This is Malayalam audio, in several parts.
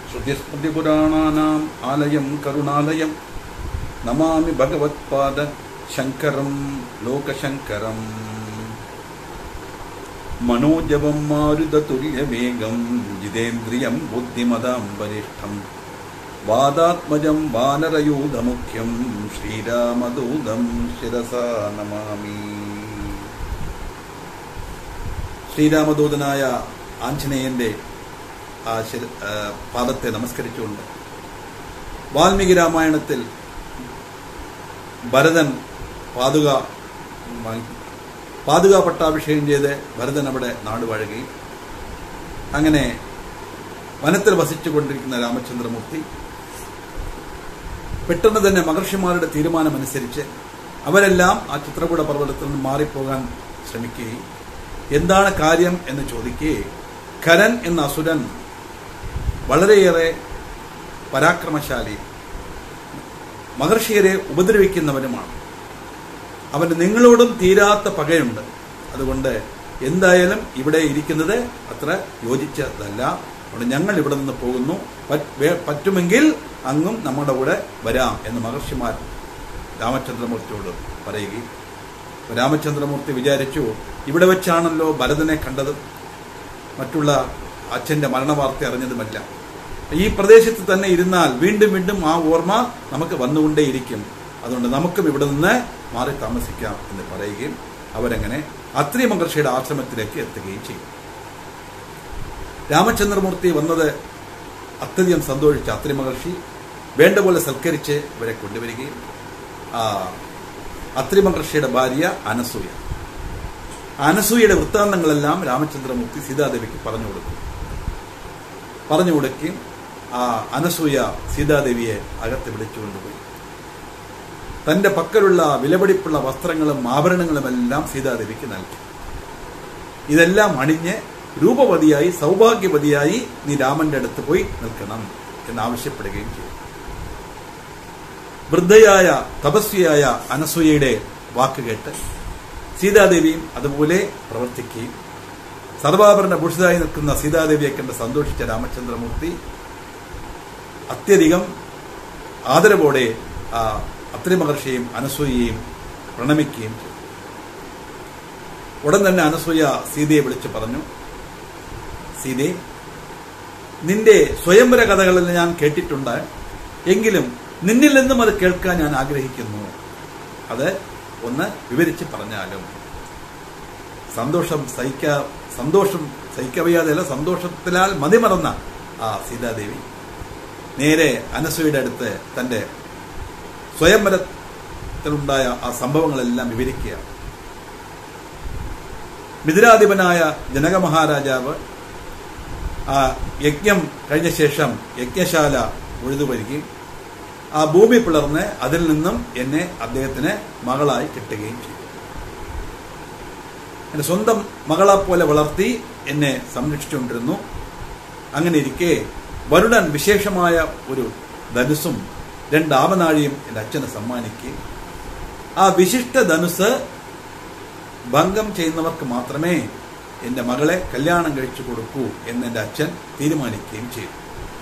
ശ്രുതിസ്മൃതിപുരാണാനാം ആലയം കരുണാലയം നമാമി ഭഗവത്പാദ ശങ്കരം ലോകശങ്കരം മനോജവം മാരുതതുല്യവേഗം ജിതേന്ദ്രിയം ബുദ്ധിമതാം വരിഷ്ഠം വാദാത്മജം വാനരയൂഥമുഖ്യം ശ്രീരാമദൂതം ശിരസാ നമാമി ശ്രീരാമദൂതനായ ആഞ്ജനേയന്റെ ആ ശിര- ആ പാദത്തെ നമസ്കരിച്ചുകൊണ്ട് വാൽമീകി രാമായണത്തിൽ ഭരതൻ പാതുക വാങ്ങി- പാതുക പട്ടാഭിഷേകം ചെയ്ത് ഭരതൻ അവിടെ നാടുവാഴുകയും അങ്ങനെ വനത്തിൽ വസിച്ചുകൊണ്ടിരിക്കുന്ന രാമചന്ദ്രമൂർത്തി പെട്ടെന്ന് തന്നെ മഹർഷിമാരുടെ തീരുമാനമനുസരിച്ച് അവരെല്ലാം ആ ചിത്രകൂട പർവ്വതത്തിൽ നിന്ന് മാറിപ്പോകാൻ ശ്രമിക്കുകയും എന്താണ് കാര്യം എന്ന് ചോദിക്കുകയും ഖരൻ എന്ന അസുരൻ വളരെയേറെ പരാക്രമശാലി മഹർഷിയരെ ഉപദ്രവിക്കുന്നവനുമാണ് അവന് നിങ്ങളോടും തീരാത്ത പകയുണ്ട് അതുകൊണ്ട് എന്തായാലും ഇവിടെ ഇരിക്കുന്നത് അത്ര യോജിച്ചതല്ല അതുകൊണ്ട് ഞങ്ങൾ ഇവിടെ നിന്ന് പോകുന്നു പറ്റ്- വേ- പറ്റുമെങ്കിൽ അങ്ങും നമ്മുടെ കൂടെ വരാം എന്ന് മഹർഷിമാർ രാമചന്ദ്രമൂർത്തിയോട് പറയുകയും അപ്പോൾ രാമചന്ദ്രമൂർത്തി വിചാരിച്ചു ഇവിടെ വെച്ചാണല്ലോ ഭരതനെ കണ്ടത് മറ്റുള്ള അച്ഛന്റെ മരണവാർത്ത അറിഞ്ഞതുമല്ല ഈ പ്രദേശത്ത് തന്നെ ഇരുന്നാൽ വീണ്ടും വീണ്ടും ആ ഓർമ്മ നമുക്ക് വന്നുകൊണ്ടേയിരിക്കും അതുകൊണ്ട് നമുക്കും ഇവിടെ നിന്ന് മാറി താമസിക്കാം എന്ന് പറയുകയും അവരങ്ങനെ അത്രി മഹർഷിയുടെ ആശ്രമത്തിലേക്ക് എത്തുകയും ചെയ്യും രാമചന്ദ്രമൂർത്തി വന്നത് അത്യധികം സന്തോഷിച്ച അത്രി മഹർഷി വേണ്ട പോലെ സൽക്കരിച്ച് ഇവരെ കൊണ്ടുവരികയും ആ അത്രി മഹർഷിയുടെ ഭാര്യ അനസൂയ അനസൂയയുടെ വൃത്താന്തങ്ങളെല്ലാം രാമചന്ദ്രമൂർത്തി സീതാദേവിക്ക് പറഞ്ഞു കൊടുക്കും പറഞ്ഞു കൊടുക്കുകയും ആ അനസൂയ സീതാദേവിയെ അകത്ത് വിളിച്ചുകൊണ്ടുപോയി തന്റെ പക്കലുള്ള വിലപിടിപ്പുള്ള വസ്ത്രങ്ങളും ആഭരണങ്ങളുമെല്ലാം സീതാദേവിക്ക് നൽകി ഇതെല്ലാം അണിഞ്ഞ് രൂപവതിയായി സൗഭാഗ്യവതിയായി നീ രാമന്റെ അടുത്ത് പോയി നിൽക്കണം എന്നാവശ്യപ്പെടുകയും ചെയ്തു വൃദ്ധയായ തപസ്വിയായ അനസൂയയുടെ വാക്കുകേട്ട് സീതാദേവിയും അതുപോലെ പ്രവർത്തിക്കുകയും സർവാഭരണ ഭൂഷിതായി നിൽക്കുന്ന സീതാദേവിയെ കണ്ട് സന്തോഷിച്ച രാമചന്ദ്രമൂർത്തി അത്യധികം ആദരവോടെ ആ അത്രി മഹർഷിയെയും അനസൂയയെയും പ്രണമിക്കുകയും ചെയ്തു ഉടൻ തന്നെ അനസൂയ സീതയെ വിളിച്ചു പറഞ്ഞു സീതേ നിന്റെ സ്വയംവര കഥകളിൽ ഞാൻ കേട്ടിട്ടുണ്ട് എങ്കിലും നിന്നിൽ നിന്നും അത് കേൾക്കാൻ ഞാൻ ആഗ്രഹിക്കുന്നു അത് ഒന്ന് വിവരിച്ച് പറഞ്ഞാലും സന്തോഷം സഹിക്ക സന്തോഷം സഹിക്കവയ്യാതെയല്ല സന്തോഷത്തിലാൽ മതിമറന്ന ആ സീതാദേവി നേരെ അനസൂയയുടെ അടുത്ത് തന്റെ സ്വയംവരത്തിലുണ്ടായ ആ സംഭവങ്ങളെല്ലാം വിവരിക്കുക മിഥിലാധിപനായ ജനക മഹാരാജാവ് ആ യജ്ഞം കഴിഞ്ഞ ശേഷം യജ്ഞശാല ഉഴുതുവരികയും ആ ഭൂമി പിളർന്ന് അതിൽ നിന്നും എന്നെ അദ്ദേഹത്തിന് മകളായി കിട്ടുകയും ചെയ്തു എന്റെ സ്വന്തം മകളെ പോലെ വളർത്തി എന്നെ സംരക്ഷിച്ചുകൊണ്ടിരുന്നു അങ്ങനെ ഇരിക്കെ വരുണൻ വിശേഷമായ ഒരു ധനുസും രണ്ട് ആവനാഴിയും എന്റെ അച്ഛന് സമ്മാനിക്കുകയും ആ വിശിഷ്ട ധനുസ് ഭംഗം ചെയ്യുന്നവർക്ക് മാത്രമേ എന്റെ മകളെ കല്യാണം കഴിച്ചു കൊടുക്കൂ എന്ന് എന്റെ അച്ഛൻ തീരുമാനിക്കുകയും ചെയ്തു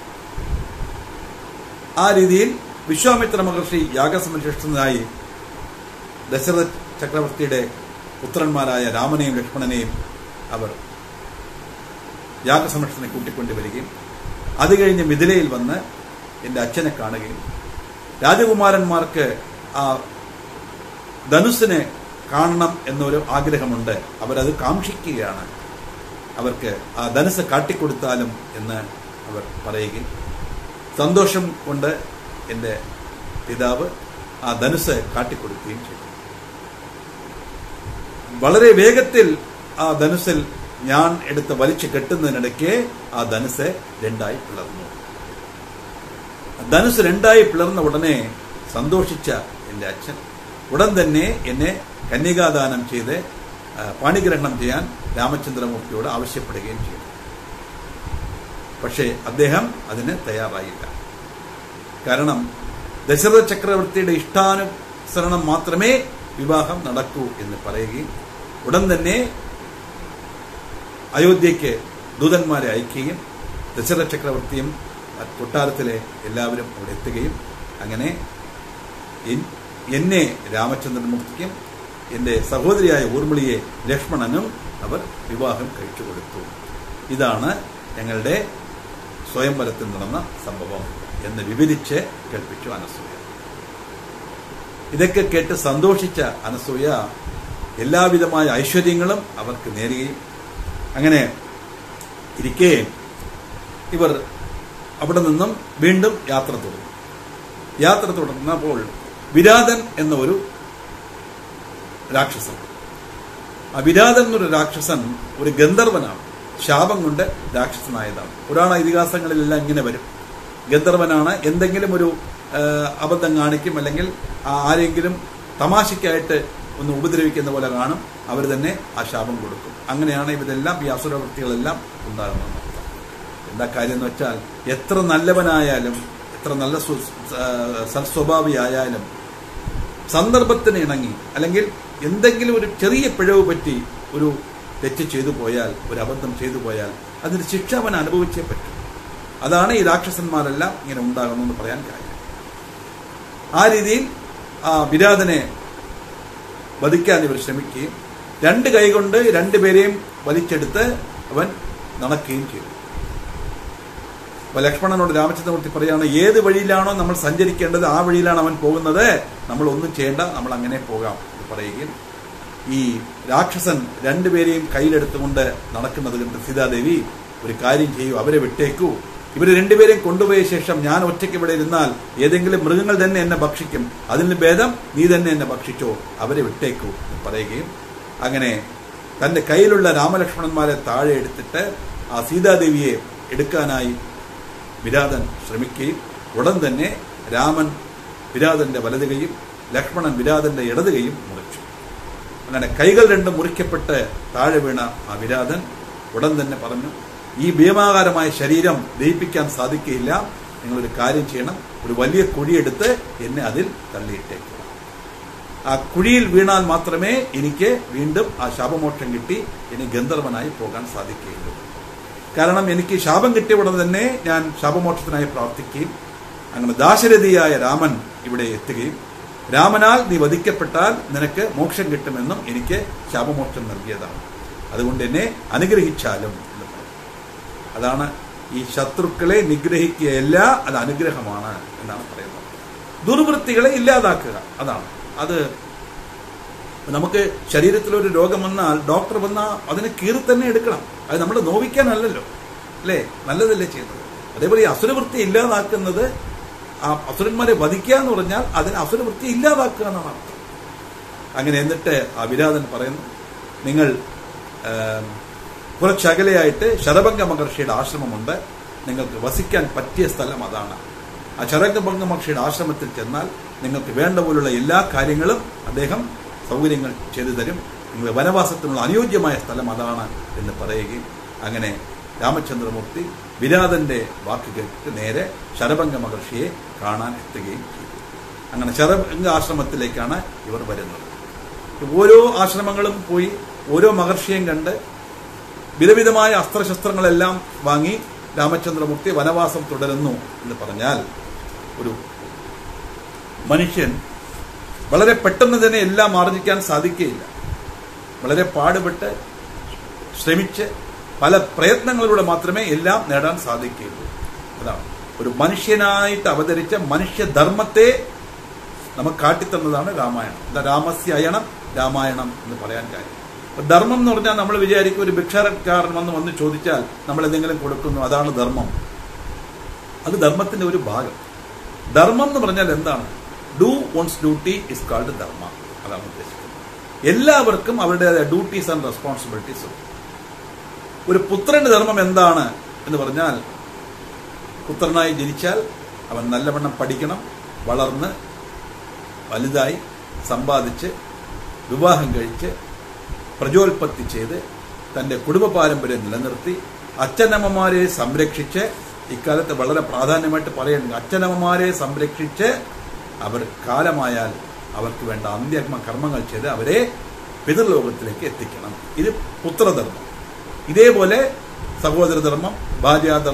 ആ രീതിയിൽ വിശ്വാമിത്ര മഹർഷി യാഗസംരക്ഷിക്കുന്നതായി ദശരഥ ചക്രവർത്തിയുടെ പുത്രന്മാരായ രാമനെയും ലക്ഷ്മണനെയും അവർ യാഗസംരക്ഷണത്തിന് കൂട്ടിക്കൊണ്ടുവരികയും അത് കഴിഞ്ഞ് മിഥിലയിൽ വന്ന് എന്റെ അച്ഛനെ കാണുകയും രാജകുമാരന്മാർക്ക് ആ ധനുസിനെ കാണണം എന്നൊരു ആഗ്രഹമുണ്ട് അവരത് കാക്ഷിക്കുകയാണ് അവർക്ക് ആ ധനുസ് കാട്ടിക്കൊടുത്താലും എന്ന് അവർ പറയുകയും സന്തോഷം കൊണ്ട് എൻ്റെ പിതാവ് ആ ധനുസ് കാട്ടിക്കൊടുക്കുകയും ചെയ്തു വളരെ വേഗത്തിൽ ആ ധനുസിൽ ഞാൻ എടുത്ത് വലിച്ചു കെട്ടുന്നതിനിടയ്ക്ക് ആ ധനുസ് രണ്ടായി പിളർന്നു ധനുസ് രണ്ടായി പിളർന്ന ഉടനെ സന്തോഷിച്ച എൻ്റെ അച്ഛൻ ഉടൻ തന്നെ എന്നെ കന്യകാദാനം ചെയ്ത് ആ, പാണിഗ്രഹണം ചെയ്യാൻ രാമചന്ദ്രമൂർത്തിയോട് ആവശ്യപ്പെടുകയും ചെയ്തു പക്ഷേ അദ്ദേഹം അതിന് തയ്യാറായില്ല കാരണം ദശരഥ ചക്രവർത്തിയുടെ ഇഷ്ടാനുസരണം മാത്രമേ വിവാഹം നടക്കൂ എന്ന് പറയുകയും ഉടൻ തന്നെ അയോധ്യയ്ക്ക് ദൂതന്മാരെ അയക്കുകയും ദശരഥ ചക്രവർത്തിയും കൊട്ടാരത്തിലെ എല്ലാവരും അവിടെ എത്തുകയും അങ്ങനെ എൻ- എന്നെ രാമചന്ദ്രമൂർത്തിക്കും എൻ്റെ സഹോദരിയായ ഊർമിളിയെ ലക്ഷ്മണനും അവർ വിവാഹം കഴിച്ചു കൊടുത്തു ഇതാണ് ഞങ്ങളുടെ സ്വയംവരത്തിൽ നടന്ന സംഭവം എന്ന് വിവരിച്ച് കേൾപ്പിച്ചു അനസൂയ ഇതൊക്കെ കേട്ട് സന്തോഷിച്ച അനസൂയ എല്ലാവിധമായ ഐശ്വര്യങ്ങളും അവർക്ക് നേരുകയും അങ്ങനെ ഇരിക്കെ ഇവർ അവിടെ നിന്നും വീണ്ടും യാത്ര തുടർന്നു യാത്ര തുടർന്നപ്പോൾ വിരാതൻ എന്ന ഒരു രാക്ഷസൻ ആ വിരാതൻ എന്നൊരു രാക്ഷസൻ ഒരു ഗന്ധർവനാണ് ശാപം കൊണ്ട് രാക്ഷസനായതാണ് പുരാണ ഇതിഹാസങ്ങളിലെല്ലാം ഇങ്ങനെ വരും ഗന്ധർവനാണ് എന്തെങ്കിലും ഒരു ആ, അബദ്ധം കാണിക്കും അല്ലെങ്കിൽ ആ ആരെങ്കിലും തമാശയ്ക്കായിട്ട് ഒന്ന് ഉപദ്രവിക്കുന്ന പോലെ കാണും അവർ തന്നെ ആ ശാപം കൊടുക്കും അങ്ങനെയാണ് ഇവരെല്ലാം ഈ അസുരവൃത്തികളെല്ലാം ഉണ്ടാകുന്നത് എന്താ കാര്യം എന്ന് വെച്ചാൽ എത്ര നല്ലവനായാലും എത്ര നല്ല സ്വ- ആ, സൽസ്വഭാവിയായാലും സന്ദർഭത്തിന് ഇണങ്ങി അല്ലെങ്കിൽ എന്തെങ്കിലും ഒരു ചെറിയ പിഴവ് പറ്റി ഒരു തെറ്റ് ചെയ്തു പോയാൽ ഒരു അബദ്ധം ചെയ്തു പോയാൽ അതിന് ശിക്ഷ അവൻ അനുഭവിച്ചേ പറ്റും അതാണ് ഈ രാക്ഷസന്മാരെല്ലാം ഇങ്ങനെ ഉണ്ടാകുന്നെന്ന് പറയാൻ കാര്യം ആ രീതിയിൽ ആ വിരാതനെ വധിക്കാൻ ഇവർ ശ്രമിക്കുകയും രണ്ട് കൈകൊണ്ട് രണ്ടുപേരെയും വലിച്ചെടുത്ത് അവൻ നടക്കുകയും ചെയ്തു അപ്പൊ ലക്ഷ്മണനോട് രാമചന്ദ്രമൂർത്തി പറയാണ് ഏത് വഴിയിലാണോ നമ്മൾ സഞ്ചരിക്കേണ്ടത് ആ വഴിയിലാണ് അവൻ പോകുന്നത് നമ്മൾ ഒന്നും ചെയ്യേണ്ട നമ്മൾ അങ്ങനെ പോകാം എന്ന് പറയുകയും ഈ രാക്ഷസൻ രണ്ടുപേരെയും കയ്യിലെടുത്തുകൊണ്ട് നടക്കുന്നത് കണ്ട് സീതാദേവി ഒരു കാര്യം ചെയ്യൂ അവരെ വിട്ടേക്കൂ ഇവർ രണ്ടുപേരെയും കൊണ്ടുപോയ ശേഷം ഞാൻ ഒറ്റയ്ക്ക് ഇവിടെ ഇരുന്നാൽ ഏതെങ്കിലും മൃഗങ്ങൾ തന്നെ എന്നെ ഭക്ഷിക്കും അതിന് ഭേദം നീ തന്നെ എന്നെ ഭക്ഷിച്ചോ അവരെ വിട്ടേക്കൂ എന്ന് പറയുകയും അങ്ങനെ തന്റെ കയ്യിലുള്ള രാമലക്ഷ്മണന്മാരെ താഴെ എടുത്തിട്ട് ആ സീതാദേവിയെ എടുക്കാനായി വിരാതൻ ശ്രമിക്കുകയും ഉടൻ തന്നെ രാമൻ വിരാതന്റെ വലത് കൈയും ലക്ഷ്മണൻ വിരാതന്റെ ഇടത് കൈയും മുറിച്ചു അങ്ങനെ കൈകൾ രണ്ടും മുറിക്കപ്പെട്ട് താഴെ വീണ ആ വിരാതൻ ഉടൻ തന്നെ പറഞ്ഞു ഈ ഭീമാകാരമായ ശരീരം ദഹിപ്പിക്കാൻ സാധിക്കുകയില്ല നിങ്ങളൊരു കാര്യം ചെയ്യണം ഒരു വലിയ കുഴിയെടുത്ത് എന്നെ അതിൽ തള്ളിയിട്ടേക്കുക ആ കുഴിയിൽ വീണാൽ മാത്രമേ എനിക്ക് വീണ്ടും ആ ശാപമോക്ഷം കിട്ടി ഇനി ഗന്ധർവനായി പോകാൻ സാധിക്കുകയുള്ളൂ കാരണം എനിക്ക് ശാപം കിട്ടിയ ഉടനെ തന്നെ ഞാൻ ശാപമോക്ഷത്തിനായി പ്രാർത്ഥിക്കുകയും അങ്ങനെ ദാശരഥിയായ രാമൻ ഇവിടെ എത്തുകയും രാമനാൽ നീ വധിക്കപ്പെട്ടാൽ നിനക്ക് മോക്ഷം കിട്ടുമെന്നും എനിക്ക് ശാപമോക്ഷം നൽകിയതാണ് അതുകൊണ്ട് എന്നെ അനുഗ്രഹിച്ചാലും എന്ന് പറയും അതാണ് ഈ ശത്രുക്കളെ നിഗ്രഹിക്കുകയല്ല അത് അനുഗ്രഹമാണ് എന്നാണ് പറയുന്നത് ദുർവൃത്തികളെ ഇല്ലാതാക്കുക അതാണ് അത് നമുക്ക് ശരീരത്തിലൊരു രോഗം വന്നാൽ ഡോക്ടർ വന്നാൽ അതിനെ കീറി തന്നെ എടുക്കണം അത് നമ്മൾ നോവിക്കാനല്ലല്ലോ അല്ലേ നല്ലതല്ലേ ചെയ്യുന്നത് അതേപോലെ ഈ അസുരവൃത്തി ഇല്ലാതാക്കുന്നത് ആ അസുരന്മാരെ വധിക്കുക എന്ന് പറഞ്ഞാൽ അതിന് അസുരവൃത്തി ഇല്ലാതാക്കുക എന്നാണ് അർത്ഥം അങ്ങനെ എന്നിട്ട് ആ വിരാതൻ പറയുന്നു നിങ്ങൾ ഏം, കുറച്ചകലെയായിട്ട് ശരഭംഗ മഹർഷിയുടെ ആശ്രമമുണ്ട് നിങ്ങൾക്ക് വസിക്കാൻ പറ്റിയ സ്ഥലം അതാണ് ആ ശരംഗഭംഗ മഹർഷിയുടെ ആശ്രമത്തിൽ ചെന്നാൽ നിങ്ങൾക്ക് വേണ്ട പോലുള്ള എല്ലാ കാര്യങ്ങളും അദ്ദേഹം സൗകര്യങ്ങൾ ചെയ്തു തരും നിങ്ങളുടെ വനവാസത്തിനുള്ള അനുയോജ്യമായ സ്ഥലം അതാണ് എന്ന് പറയുകയും അങ്ങനെ രാമചന്ദ്രമൂർത്തി വിരാതന്റെ വാക്ക് കേട്ട് നേരെ ശരഭംഗ മഹർഷിയെ കാണാൻ എത്തുകയും ചെയ്തു അങ്ങനെ ശരഭംഗ ആശ്രമത്തിലേക്കാണ് ഇവർ വരുന്നത് ഓരോ ആശ്രമങ്ങളും പോയി ഓരോ മഹർഷിയെയും കണ്ട് വിധവിധമായ അസ്ത്രശസ്ത്രങ്ങളെല്ലാം വാങ്ങി രാമചന്ദ്രമൂർത്തി വനവാസം തുടരുന്നു എന്ന് പറഞ്ഞാൽ ഒരു മനുഷ്യൻ വളരെ പെട്ടെന്ന് തന്നെ എല്ലാം ആർജിക്കാൻ സാധിക്കുകയില്ല വളരെ പാടുപെട്ട് ശ്രമിച്ച് പല പ്രയത്നങ്ങളിലൂടെ മാത്രമേ എല്ലാം നേടാൻ സാധിക്കുകയുള്ളൂ അതാണ് ഒരു മനുഷ്യനായിട്ട് അവതരിച്ച മനുഷ്യധർമ്മത്തെ നമുക്ക് കാട്ടിത്തന്നതാണ് രാമായണം എന്താ രാമസ്യ അയണം രാമായണം എന്ന് പറയാൻ കാര്യം അപ്പൊ ധർമ്മം എന്ന് പറഞ്ഞാൽ നമ്മൾ വിചാരിക്കും ഒരു ഭിക്ഷാരക്കാരൻ വന്ന് വന്ന് ചോദിച്ചാൽ നമ്മൾ എന്തെങ്കിലും കൊടുക്കുന്നു അതാണ് ധർമ്മം അത് ധർമ്മത്തിന്റെ ഒരു ഭാഗം ധർമ്മം എന്ന് പറഞ്ഞാൽ എന്താണ് do one's duty is called dharma അതാണ് ഉദ്ദേശിക്കുന്നത് എല്ലാവർക്കും അവരുടേതായ ഡ്യൂട്ടീസ് ആൻഡ് റെസ്പോൺസിബിലിറ്റീസ് ഉണ്ട് ഒരു പുത്രന്റെ ധർമ്മം എന്താണ് എന്ന് പറഞ്ഞാൽ പുത്രനായി ജനിച്ചാൽ അവൻ നല്ലവണ്ണം പഠിക്കണം വളർന്ന് വലുതായി സമ്പാദിച്ച് വിവാഹം കഴിച്ച് പ്രജോൽപത്തി ചെയ്ത് തന്റെ കുടുംബ പാരമ്പര്യം നിലനിർത്തി അച്ഛനമ്മമാരെ സംരക്ഷിച്ച് ഇക്കാലത്ത് വളരെ പ്രാധാന്യമായിട്ട് പറയുന്നുണ്ട് അച്ഛനമ്മമാരെ സംരക്ഷിച്ച് അവർ കാലമായാൽ അവർക്ക് വേണ്ട അന്ത്യകർമ്മ കർമ്മങ്ങൾ ചെയ്ത് അവരെ പിതൃലോകത്തിലേക്ക് എത്തിക്കണം ഇത് പുത്രധർമ്മം ഇതേപോലെ സഹോദരധർമ്മം ഭാര്യാധർമ്മം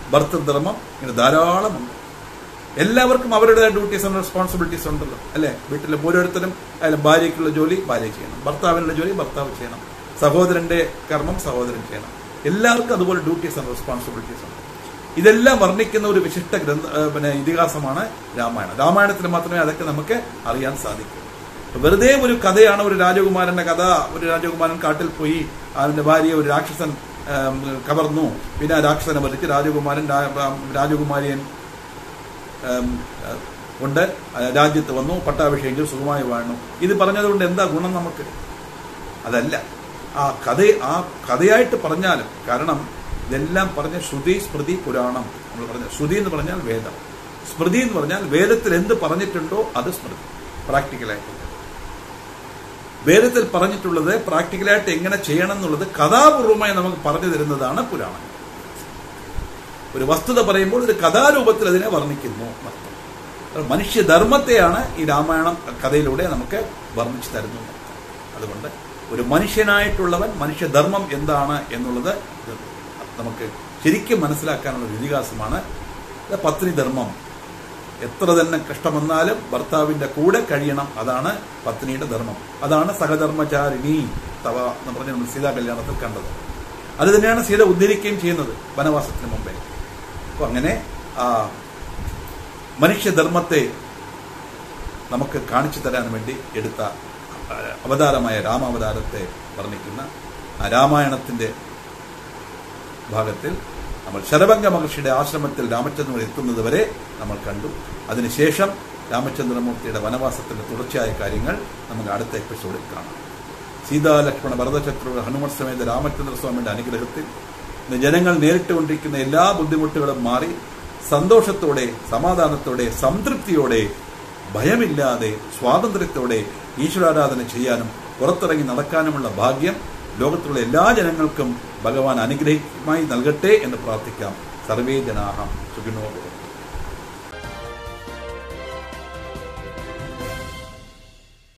ഭർത്തൃധർമ്മം ഇങ്ങനെ ധാരാളമുണ്ട് എല്ലാവർക്കും അവരുടെ ഡ്യൂട്ടീസ് ആൻഡ് റെസ്പോൺസിബിലിറ്റീസ് ഉണ്ടല്ലോ അല്ലെ വീട്ടിലെ ഓരോരുത്തരും അല്ല ഭാര്യയ്ക്കുള്ള ജോലി ഭാര്യ ചെയ്യണം ഭർത്താവിനുള്ള ജോലി ഭർത്താവ് ചെയ്യണം സഹോദരന്റെ കർമ്മം സഹോദരൻ ചെയ്യണം എല്ലാവർക്കും അതുപോലെ ഡ്യൂട്ടീസ് ആൻഡ് റെസ്പോൺസിബിലിറ്റീസ് ഉണ്ട് ഇതെല്ലാം വർണ്ണിക്കുന്ന ഒരു വിശിഷ്ട ഗ്രന്ഥ ആ, പിന്നെ ഇതിഹാസമാണ് രാമായണം രാമായണത്തിൽ മാത്രമേ അതൊക്കെ നമുക്ക് അറിയാൻ സാധിക്കൂ അപ്പൊ വെറുതെ ഒരു കഥയാണ് ഒരു രാജകുമാരന്റെ കഥ ഒരു രാജകുമാരൻ കാട്ടിൽ പോയി അവന്റെ ഭാര്യയെ ഒരു രാക്ഷസൻ ആം, കവർന്നു പിന്നെ ആ രാക്ഷസനെ വധിച്ച് രാജകുമാരൻ രാ- രാജകുമാരിയൻ ഉം, ഏഹ്, കൊണ്ട് രാജ്യത്ത് വന്നു പട്ടാഭിഷേകം സുഖമായി വാഴുന്നു ഇത് പറഞ്ഞതുകൊണ്ട് എന്താ ഗുണം നമുക്ക് അതല്ല ആ കഥ ആ കഥയായിട്ട് പറഞ്ഞാലും കാരണം ഇതെല്ലാം പറഞ്ഞ ശ്രുതി സ്മൃതി പുരാണം നമ്മൾ പറഞ്ഞ ശ്രുതി എന്ന് പറഞ്ഞാൽ വേദം സ്മൃതി എന്ന് പറഞ്ഞാൽ വേദത്തിൽ എന്ത് പറഞ്ഞിട്ടുണ്ടോ അത് സ്മൃതി പ്രാക്ടിക്കലായിട്ട് വേദത്തിൽ പറഞ്ഞിട്ടുള്ളത് പ്രാക്ടിക്കലായിട്ട് എങ്ങനെ ചെയ്യണം എന്നുള്ളത് കഥാപൂർവമായി നമുക്ക് പറഞ്ഞു തരുന്നതാണ് പുരാണം ഒരു വസ്തുത പറയുമ്പോൾ ഒരു കഥാരൂപത്തിൽ അതിനെ വർണ്ണിക്കുന്നു എന്നർത്ഥം. മനുഷ്യധർമ്മത്തെയാണ് ഈ രാമായണം കഥയിലൂടെ നമുക്ക് വർണ്ണിച്ചു തരുന്നു എന്നർത്ഥം. അതുകൊണ്ട് ഒരു മനുഷ്യനായിട്ടുള്ളവൻ മനുഷ്യധർമ്മം എന്താണ് എന്നുള്ളത് ഇത് നമുക്ക് ശരിക്കും മനസ്സിലാക്കാനുള്ള ഒരു ഇതിഹാസമാണ് ഇത് പത്നിധർമ്മം എത്ര തന്നെ കഷ്ടം വന്നാലും ഭർത്താവിന്റെ കൂടെ കഴിയണം അതാണ് പത്നിയുടെ ധർമ്മം അതാണ് സഹധർമ്മചാരിണി തവ എന്ന് പറഞ്ഞ് നമ്മൾ സീതാ കല്യാണത്തിൽ കണ്ടത് അത് തന്നെയാണ് സീത ഉദ്ധരിക്കുകയും ചെയ്യുന്നത് വനവാസത്തിന് മുമ്പേ അപ്പൊ അങ്ങനെ ആ മനുഷ്യധർമ്മത്തെ നമുക്ക് കാണിച്ചു തരാൻ വേണ്ടി എടുത്ത ആ, അവതാരമായ രാമാവതാരത്തെ വർണ്ണിക്കുന്ന ആ രാമായണത്തിന്റെ ഭാഗത്തിൽ നമ്മൾ ശരഭംഗ മഹർഷിയുടെ ആശ്രമത്തിൽ രാമചന്ദ്രൻ എത്തുന്നത് വരെ നമ്മൾ കണ്ടു അതിനുശേഷം രാമചന്ദ്രമൂർത്തിയുടെ വനവാസത്തിന്റെ തുടർച്ചയായ കാര്യങ്ങൾ നമുക്ക് അടുത്ത എപ്പിസോഡിൽ കാണാം സീതാ ലക്ഷ്മണ ഭരതശത്രു ഹനുമൻ സമേത രാമചന്ദ്രസ്വാമിയുടെ അനുഗ്രഹത്തിൽ ഇന്ന് ജനങ്ങൾ നേരിട്ടുകൊണ്ടിരിക്കുന്ന എല്ലാ ബുദ്ധിമുട്ടുകളും മാറി സന്തോഷത്തോടെ സമാധാനത്തോടെ സംതൃപ്തിയോടെ ഭയമില്ലാതെ സ്വാതന്ത്ര്യത്തോടെ ഈശ്വരാരാധന ചെയ്യാനും പുറത്തിറങ്ങി നടക്കാനുമുള്ള ഭാഗ്യം ലോകത്തുള്ള എല്ലാ ജനങ്ങൾക്കും ഭഗവാൻ അനുഗ്രഹമായി നൽകട്ടെ എന്ന് പ്രാർത്ഥിക്കാം സർവേ ജനാഹം സുഖിനോ ഭവന്തു.